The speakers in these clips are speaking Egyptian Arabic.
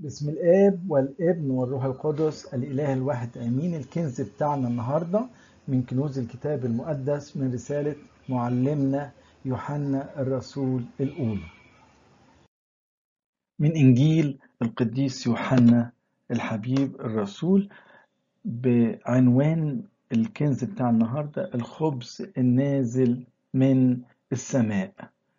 بسم الآب والابن والروح القدس الإله الواحد آمين الكنز بتاعنا النهاردة من كنوز الكتاب المقدس من رسالة معلمنا يوحنا الرسول الأولى من إنجيل القديس يوحنا الحبيب الرسول بعنوان الكنز بتاع النهاردة الخبز النازل من السماء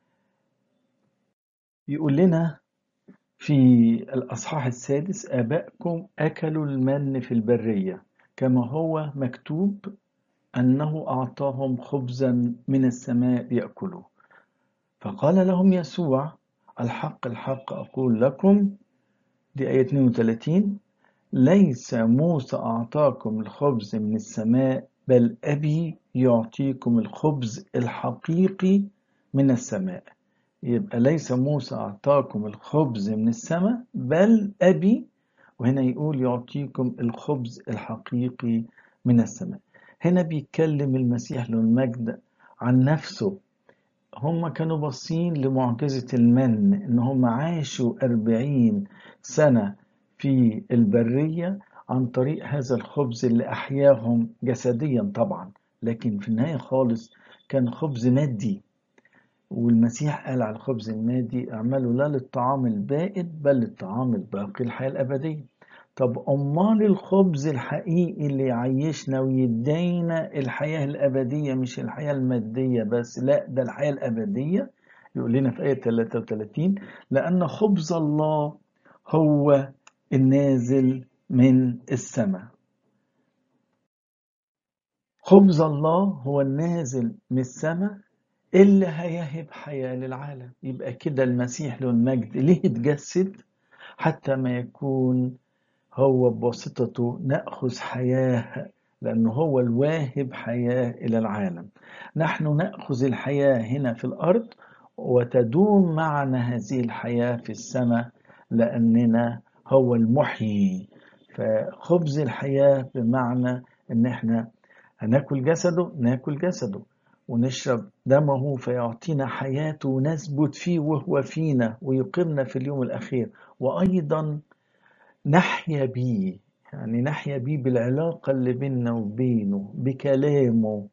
يقول لنا في الأصحاح السادس آبائكم أكلوا المن في البرية كما هو مكتوب أنه أعطاهم خبزا من السماء يأكلوا فقال لهم يسوع الحق الحق أقول لكم دي آية 32 ليس موسى أعطاكم الخبز من السماء بل أبي يعطيكم الخبز الحقيقي من السماء يبقى ليس موسى أعطاكم الخبز من السماء بل أبي وهنا يقول يعطيكم الخبز الحقيقي من السماء هنا بيتكلم المسيح له المجد عن نفسه هم كانوا باصين لمعجزة المن إن هم عاشوا أربعين سنة في البرية عن طريق هذا الخبز اللي أحياهم جسديا طبعا لكن في النهاية خالص كان خبز مادي والمسيح قال على الخبز المادي اعملوا لا للطعام البائد بل للطعام الباقي الحياة الأبدية طب أمال الخبز الحقيقي اللي يعيشنا ويدينا الحياة الأبدية مش الحياة المادية بس لا ده الحياة الأبدية يقول لنا في آية 33 لأن خبز الله هو النازل من السماء خبز الله هو النازل من السماء اللي هيهب حياة للعالم يبقى كده المسيح له المجد ليه اتجسد حتى ما يكون هو بواسطته نأخذ حياة لأنه هو الواهب حياة إلى العالم نحن نأخذ الحياة هنا في الأرض وتدوم معنا هذه الحياة في السماء لأننا هو المحيي فخبز الحياة بمعنى إن إحنا هناكل جسده ناكل جسده ونشرب دمه فيعطينا حياته ونثبت فيه وهو فينا ويقيمنا في اليوم الأخير وأيضا نحيا بيه يعني نحيا بيه بالعلاقة اللي بيننا وبينه بكلامه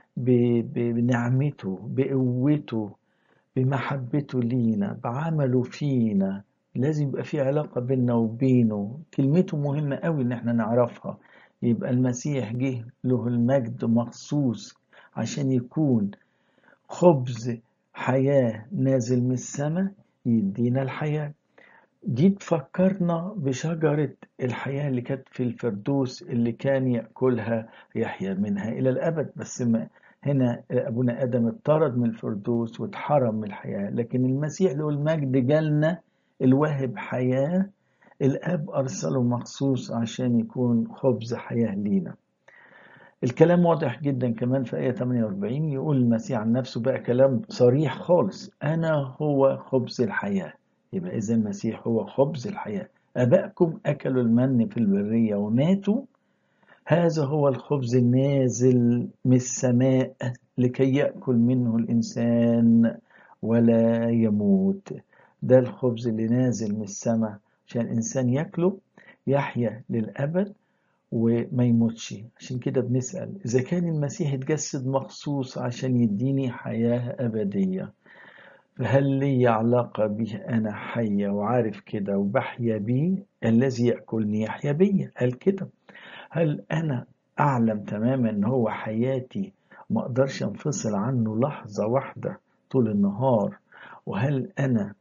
بنعمته بقوته بمحبته لينا بعمله فينا لازم يبقى في علاقة بيننا وبينه كلمته مهمة قوي ان احنا نعرفها يبقى المسيح جه له المجد مخصوص عشان يكون خبز حياة نازل من السماء يدينا الحياة دي تفكرنا بشجرة الحياة اللي كانت في الفردوس اللي كان يأكلها يحيا منها إلى الأبد بس ما هنا أبونا آدم اتطرد من الفردوس واتحرم من الحياة لكن المسيح له المجد جالنا الواهب حياة الأب أرسله مخصوص عشان يكون خبز حياة لينا الكلام واضح جدا كمان في آية 48 يقول المسيح عن نفسه بقى كلام صريح خالص أنا هو خبز الحياة يبقى إذا المسيح هو خبز الحياة أبائكم أكلوا المن في البرية وماتوا هذا هو الخبز النازل من السماء لكي يأكل منه الإنسان ولا يموت ده الخبز اللي نازل من السماء عشان الإنسان يأكله يحيا للأبد وما يموتش عشان كده بنسأل إذا كان المسيح اتجسد مخصوص عشان يديني حياة أبدية فهل لي علاقة به أنا حية وعارف كده وبحيا بيه الذي يأكلني يحيا بي قال كده هل أنا أعلم تماما أن هو حياتي ما أقدرش أنفصل عنه لحظة واحدة طول النهار وهل أنا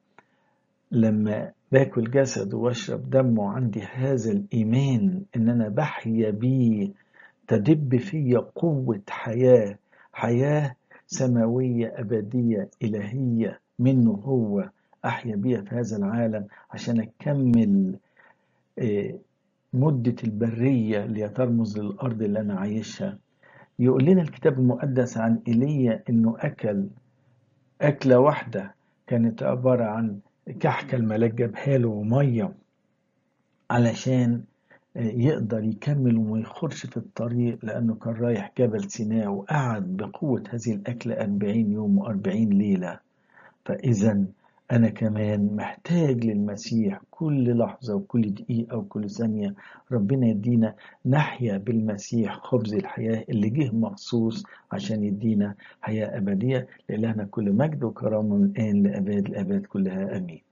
لما باكل جسده واشرب دمه عندي هذا الإيمان إن أنا بحيا بيه تدب فيا قوة حياة حياة سماوية أبدية إلهية منه هو أحيا بيها في هذا العالم عشان أكمل مدة البرية اللي ترمز للأرض اللي أنا عايشها يقول لنا الكتاب المقدس عن إيليا إنه أكل أكلة واحدة كانت عبارة عن كحكة الملاك جابها له ومية علشان يقدر يكمل وما يخرش في الطريق لأنه كان رايح جبل سيناء وقعد بقوة هذه الأكلة أربعين يوم وأربعين ليلة فإذا أنا كمان محتاج للمسيح كل لحظة وكل دقيقة وكل ثانية ربنا يدينا نحيا بالمسيح خبز الحياة اللي جه مخصوص عشان يدينا حياة أبدية لإلهنا كل مجد وكرامة من الآن لأباد الآباد كلها آمين